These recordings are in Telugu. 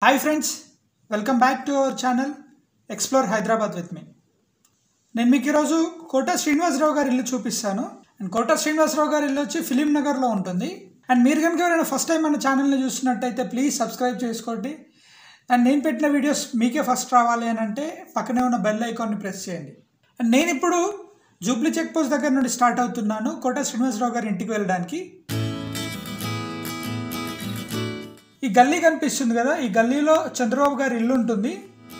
hi friends welcome back to our channel explore Hyderabad with me నేను మీకు ఈరోజు కోట శ్రీనివాసరావు గారి ఇల్లు చూపిస్తాను అండ్ కోట శ్రీనివాసరావు గారి ఇల్లు వచ్చి ఫిలిం నగర్లో ఉంటుంది అండ్ మీరు కనుక ఎవరైనా ఫస్ట్ టైం మన ఛానల్ని చూస్తున్నట్టయితే ప్లీజ్ సబ్స్క్రైబ్ చేసుకోండి అండ్ నేను పెట్టిన వీడియోస్ మీకే ఫస్ట్ రావాలి అని అంటే పక్కనే ఉన్న బెల్ ఐకాన్ని ప్రెస్ చేయండి అండ్ నేను ఇప్పుడు జూబ్లీ చెక్ పోస్ట్ దగ్గర నుండి స్టార్ట్ అవుతున్నాను కోట శ్రీనివాసరావు గారి ఇంటికి వెళ్ళడానికి ఈ గల్లీ కనిపిస్తుంది కదా ఈ గల్లీలో చంద్రబాబు గారి ఇల్లు ఉంటుంది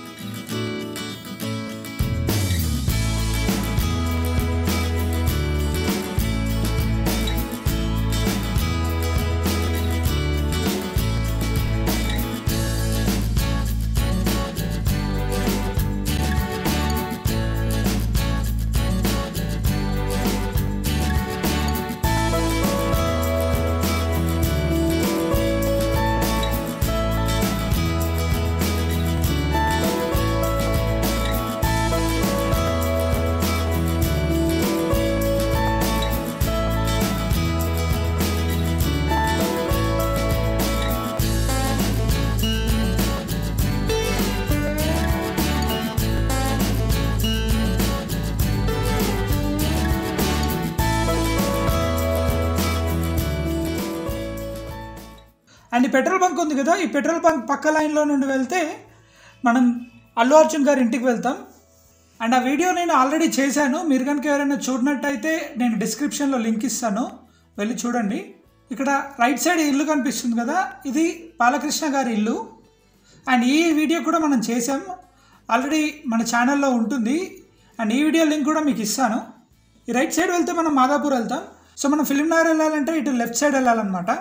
అండ్ ఈ పెట్రోల్ బంక్ ఉంది కదా ఈ పెట్రోల్ బంక్ పక్క లైన్లో నుండి వెళ్తే మనం అల్లు అర్జున్ గారి ఇంటికి వెళ్తాం అండ్ ఆ వీడియో నేను ఆల్రెడీ చేశాను మీరు కనుక ఎవరైనా చూడనట్టయితే నేను డిస్క్రిప్షన్లో లింక్ ఇస్తాను వెళ్ళి చూడండి ఇక్కడ రైట్ సైడ్ ఇల్లు కనిపిస్తుంది కదా ఇది బాలకృష్ణ గారి ఇల్లు అండ్ ఈ వీడియో కూడా మనం చేసాం ఆల్రెడీ మన ఛానల్లో ఉంటుంది అండ్ ఈ వీడియో లింక్ కూడా మీకు ఇస్తాను ఈ రైట్ సైడ్ వెళ్తే మనం మాదాపూర్ వెళ్తాం సో మనం ఫిలిం నగర్ వెళ్ళాలంటే ఇటు లెఫ్ట్ సైడ్ వెళ్ళాలన్నమాట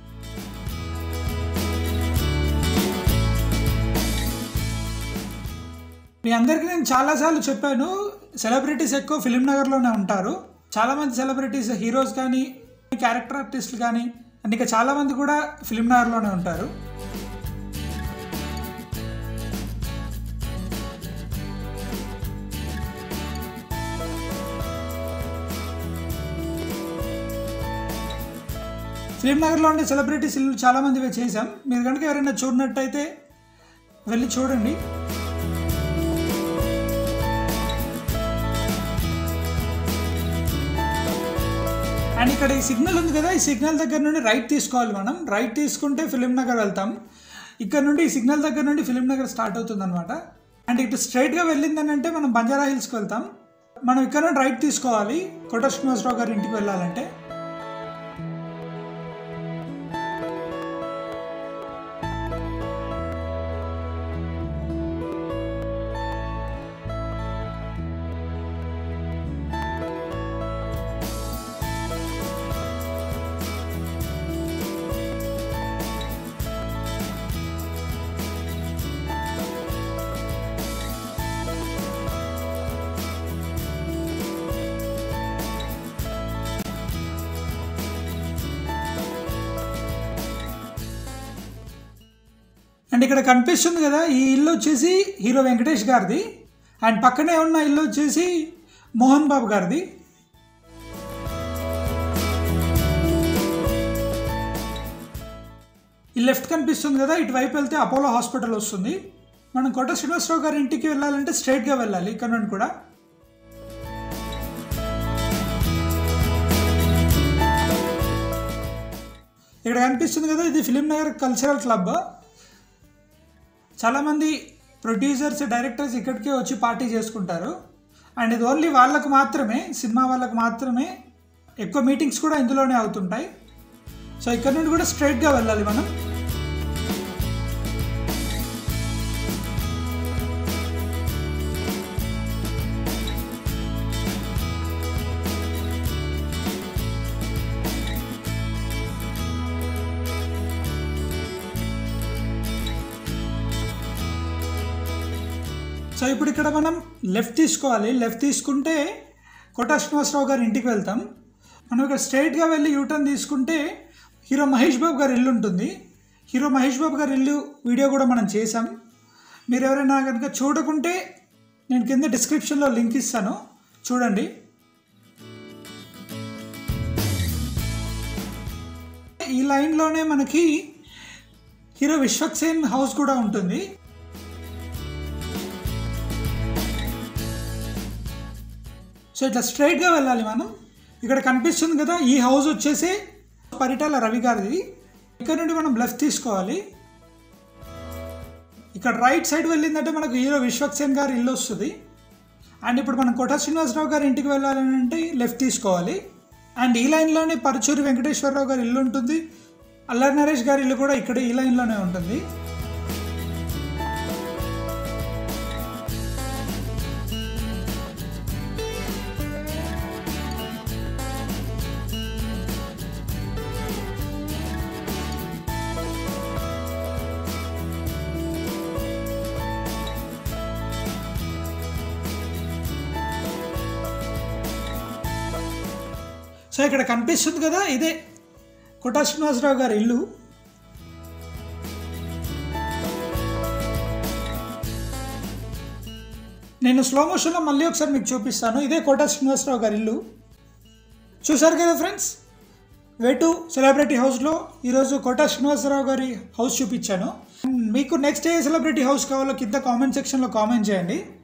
మీ అందరికీ నేను చాలాసార్లు చెప్పాను సెలబ్రిటీస్ ఎక్కువ ఫిలిం నగర్లోనే ఉంటారు చాలామంది సెలబ్రిటీస్ హీరోస్ కానీ క్యారెక్టర్ ఆర్టిస్టులు కానీ అండ్ ఇంకా చాలామంది కూడా ఫిలిం నగర్లోనే ఉంటారు ఫిలిం నగర్లో ఉండే సెలబ్రిటీస్ ఇల్లు చాలామంది చేశాం మీరు కనుక ఎవరైనా చూడనట్టయితే వెళ్ళి చూడండి అండ్ ఇక్కడ ఈ సిగ్నల్ ఉంది కదా ఈ సిగ్నల్ దగ్గర నుండి రైట్ తీసుకోవాలి మనం రైట్ తీసుకుంటే ఫిలిం నగర్ వెళ్తాం ఇక్కడ నుండి ఈ సిగ్నల్ దగ్గర నుండి ఫిలిం నగర్ స్టార్ట్ అవుతుంది అనమాట అండ్ ఇటు స్ట్రైట్గా వెళ్ళిందని అంటే మనం బంజారా హిల్స్కి వెళ్తాం మనం ఇక్కడ నుండి రైట్ తీసుకోవాలి కోట శ్రీనివాసరావు గారి ఇంటికి వెళ్ళాలంటే అండ్ ఇక్కడ కనిపిస్తుంది కదా ఈ ఇల్లు వచ్చేసి హీరో వెంకటేష్ గారిది అండ్ పక్కనే ఉన్న ఇల్లు వచ్చేసి మోహన్ బాబు గారిది ఈ లెఫ్ట్ కనిపిస్తుంది కదా ఇటువైపు వెళ్తే అపోలో హాస్పిటల్ వస్తుంది మనం కోట శ్రీనివాసరావు గారి ఇంటికి వెళ్ళాలంటే స్ట్రైట్గా వెళ్ళాలి ఇక్కడ నుండి కూడా ఇక్కడ కనిపిస్తుంది కదా ఇది ఫిలిం నగర్ కల్చరల్ క్లబ్ చాలామంది ప్రొడ్యూసర్స్ డైరెక్టర్స్ ఇక్కడికే వచ్చి పార్టీ చేసుకుంటారు అండ్ ఇది ఓన్లీ వాళ్ళకు మాత్రమే సినిమా వాళ్ళకు మాత్రమే ఎక్కువ మీటింగ్స్ కూడా ఇందులోనే అవుతుంటాయి సో ఇక్కడ నుండి కూడా స్ట్రైట్గా వెళ్ళాలి మనం సో ఇప్పుడు ఇక్కడ మనం లెఫ్ట్ తీసుకోవాలి లెఫ్ట్ తీసుకుంటే కోటా శ్రీనివాసరావు గారి ఇంటికి వెళ్తాం మనం ఇక్కడ స్ట్రైట్గా వెళ్ళి యూటర్న్ తీసుకుంటే హీరో మహేష్ బాబు గారి ఇల్లు ఉంటుంది హీరో మహేష్ బాబు గారి ఇల్లు వీడియో కూడా మనం చేసాం మీరు ఎవరైనా కనుక చూడకుంటే నేను కింద డిస్క్రిప్షన్లో లింక్ ఇస్తాను చూడండి ఈ లైన్లోనే మనకి హీరో విశ్వక్సేన్ హౌస్ కూడా ఉంటుంది సో ఇట్లా స్ట్రైట్గా వెళ్ళాలి మనం ఇక్కడ కనిపిస్తుంది కదా ఈ హౌస్ వచ్చేసి పరిటాల రవి గారిది ఇక్కడ నుండి మనం లెఫ్ట్ తీసుకోవాలి ఇక్కడ రైట్ సైడ్ వెళ్ళిందంటే మనకు హీరో విశ్వక్సేన్ గారి ఇల్లు వస్తుంది అండ్ ఇప్పుడు మనం కోట శ్రీనివాసరావు గారి ఇంటికి వెళ్ళాలని అంటే లెఫ్ట్ తీసుకోవాలి అండ్ ఈ లైన్లోనే పరచూరి వెంకటేశ్వరరావు గారి ఇల్లు ఉంటుంది అల్లరి నరేష్ గారి ఇల్లు కూడా ఇక్కడ ఈ లైన్లోనే ఉంటుంది సో ఇక్కడ కనిపిస్తుంది కదా ఇదే కోటా శ్రీనివాసరావు గారి ఇల్లు నేను స్లో మోషన్లో మళ్ళీ ఒకసారి మీకు చూపిస్తాను ఇదే కోటా శ్రీనివాసరావు గారి ఇల్లు చూసారు కదా ఫ్రెండ్స్ వేటు సెలబ్రిటీ హౌస్లో ఈరోజు కోటా శ్రీనివాసరావు గారి హౌస్ చూపించాను మీకు నెక్స్ట్ ఏ సెలబ్రిటీ హౌస్ కావాలో కింద కామెంట్ సెక్షన్లో కామెంట్ చేయండి